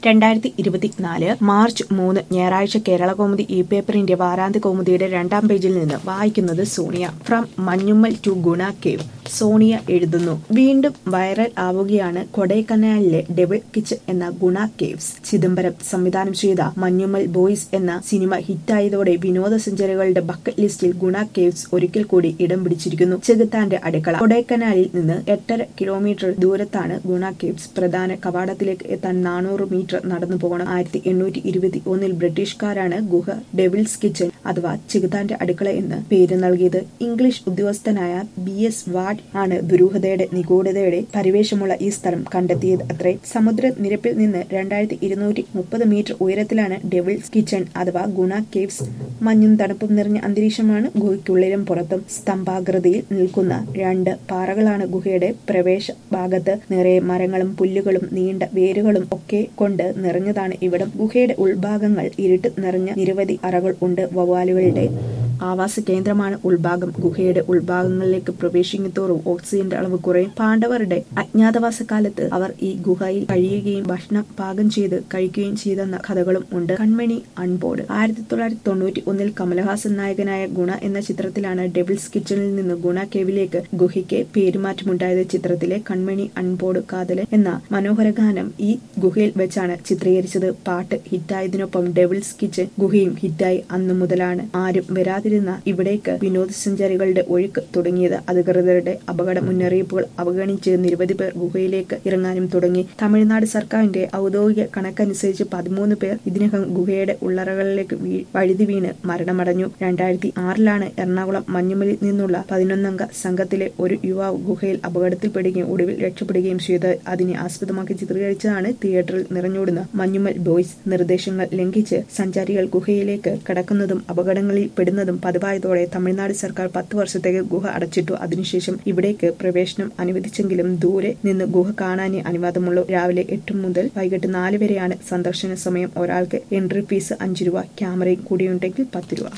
രണ്ടായിരത്തി ഇരുപത്തിനാല് മാർച്ച് മൂന്ന് ഞായറാഴ്ച കേരള കൗമുദി ഇ പേപ്പറിന്റെ വാരാന്ത്യ കൗമുദിയുടെ രണ്ടാം പേജിൽ നിന്ന് വായിക്കുന്നത് Sonia from Manjummel to Guna cave Sonia എഴുതുന്നു വീണ്ടും വൈറൽ ആവുകയാണ് കൊടൈക്കനാലിലെ ഡെവിൾ കിച്ചൺ എന്ന ഗുണ കേവ്സ് ചിദംബരം സംവിധാനം ചെയ്ത മഞ്ഞുമ്മൽ ബോയ്സ് എന്ന സിനിമ ഹിറ്റായതോടെ വിനോദസഞ്ചാരികളുടെ ബക്കറ്റ് ലിസ്റ്റിൽ ഗുണ കേവ്സ് ഒരിക്കൽ കൂടി ഇടം പിടിച്ചിരിക്കുന്നു ചെകുത്താന്റെ അടുക്കള കൊടൈക്കനാലിൽ നിന്ന് എട്ടര കിലോമീറ്റർ ദൂരത്താണ് ഗുണ കേവ്സ് പ്രധാന കവാടത്തിലേക്ക് എത്താൻ നാനൂറ് മീറ്റർ നടന്നു പോകണം ആയിരത്തി എണ്ണൂറ്റി ഇരുപത്തി ഒന്നിൽ ബ്രിട്ടീഷുകാരാണ് ഗുഹ ഡെവിൾസ് കിച്ചൺ അഥവാ ചെകുത്താന്റെ അടുക്കള എന്ന് പേര് നൽകിയത് ഇംഗ്ലീഷ് ഉദ്യോഗസ്ഥനായ ബി എസ് വാർഡ് ആണ് ദുരൂഹതയുടെ നിഗൂഢതയുടെ പരിവേഷമുള്ള ഈ സ്ഥലം കണ്ടെത്തിയത് അത്രേ സമുദ്ര നിരപ്പിൽ നിന്ന് രണ്ടായിരത്തി ഇരുന്നൂറ്റി മുപ്പത് മീറ്റർ ഉയരത്തിലാണ് ഡെവിൾസ് കിച്ചൺ അഥവാ ഗുണ കേവ്സ് മഞ്ഞും തണുപ്പും നിറഞ്ഞ അന്തരീക്ഷമാണ് ഗുഹയ്ക്കുള്ളിലും പുറത്തും സ്തംഭാകൃതിയിൽ നിൽക്കുന്ന രണ്ട് പാറകളാണ് ഗുഹയുടെ പ്രവേശ ഭാഗത്ത് നിറയെ മരങ്ങളും പുല്ലുകളും നീണ്ട വേരുകളും ഒക്കെ കൊണ്ട് നിറഞ്ഞതാണ് ഇവിടം ഗുഹയുടെ ഉൾഭാഗങ്ങൾ ഇരുട്ട് നിറഞ്ഞ നിരവധി അറകൾ ഉണ്ട് വവ്വാലുകളുടെ ആവാസ കേന്ദ്രമാണ് ഉൾഭാഗം ഗുഹയുടെ ഉൾഭാഗങ്ങളിലേക്ക് പ്രവേശിക്കുന്തോറും ഓക്സിജന്റെ അളവ് കുറയും പാണ്ഡവരുടെ അജ്ഞാതവാസ കാലത്ത് അവർ ഈ ഗുഹയിൽ കഴിയുകയും ഭക്ഷണം പാകം ചെയ്ത് കഴിക്കുകയും ചെയ്തെന്ന കഥകളും ഉണ്ട് കൺമണി അൺബോർഡ് ആയിരത്തി തൊള്ളായിരത്തി തൊണ്ണൂറ്റി ഒന്നിൽ കമലഹാസൻ നായകനായ ഗുണ എന്ന ചിത്രത്തിലാണ് ഡെവിൾസ് കിച്ചണിൽ നിന്ന് ഗുണ കേവിലേക്ക് ഗുഹയ്ക്ക് പേരുമാറ്റമുണ്ടായത് ചിത്രത്തിലെ കൺമണി അൺബോർഡ് കാതലൻ എന്ന മനോഹര ഗാനം ഈ ഗുഹയിൽ വെച്ചാണ് ചിത്രീകരിച്ചത് പാട്ട് ഹിറ്റായതിനൊപ്പം ഡെവിൾസ് കിച്ചൺ ഗുഹയും ഹിറ്റായി അന്നു മുതലാണ് ആരും വരാതിരുന്ന ഇവിടേക്ക് വിനോദസഞ്ചാരികളുടെ ഒഴുക്ക് തുടങ്ങിയത് അധികൃതരുടെ അപകട മുന്നറിയിപ്പുകൾ അവഗണിച്ച് നിരവധി പേർ ഗുഹയിലേക്ക് ഇറങ്ങാനും തുടങ്ങി തമിഴ്നാട് സർക്കാരിന്റെ ഔദ്യോഗിക കണക്കനുസരിച്ച് പതിമൂന്ന് പേർ ഇതിനകം ഗുഹയുടെ ഉള്ളറകളിലേക്ക് വീ- വഴുതി വീണ് മരണമടഞ്ഞു രണ്ടായിരത്തി ആറിലാണ് എറണാകുളം മഞ്ഞുമലിൽ നിന്നുള്ള പതിനൊന്നംഗ സംഘത്തിലെ ഒരു യുവാവ് ഗുഹയിൽ അപകടത്തിൽപ്പെടുകയും ഒടുവിൽ രക്ഷപ്പെടുകയും ചെയ്ത് അതിനെ ആസ്പദമാക്കി ചിത്രീകരിച്ചതാണ് തിയേറ്ററിൽ നിറഞ്ഞോടുന്ന മഞ്ഞുമൽ ബോയ്സ് നിർദ്ദേശങ്ങൾ ലംഘിച്ച് സഞ്ചാരികൾ ഗുഹയിലേക്ക് കടക്കുന്നതും അപകടങ്ങളിൽ പെടുന്നതും പതിവായതോടെ തമിഴ്നാട് സർക്കാർ പത്ത് വർഷത്തേക്ക് ഗുഹ അടച്ചിട്ടു അതിനുശേഷം ഇവിടേക്ക് പ്രവേശനം അനുവദിച്ചെങ്കിലും ദൂരെ നിന്ന് ഗുഹ കാണാനേ അനുവാദമുള്ളൂ രാവിലെ എട്ട് മുതൽ വൈകിട്ട് നാല് വരെയാണ് സന്ദർശന സമയം ഒരാൾക്ക് എൻട്രി ഫീസ് അഞ്ച് രൂപ ക്യാമറയും കൂടിയുണ്ടെങ്കിൽ പത്ത് രൂപ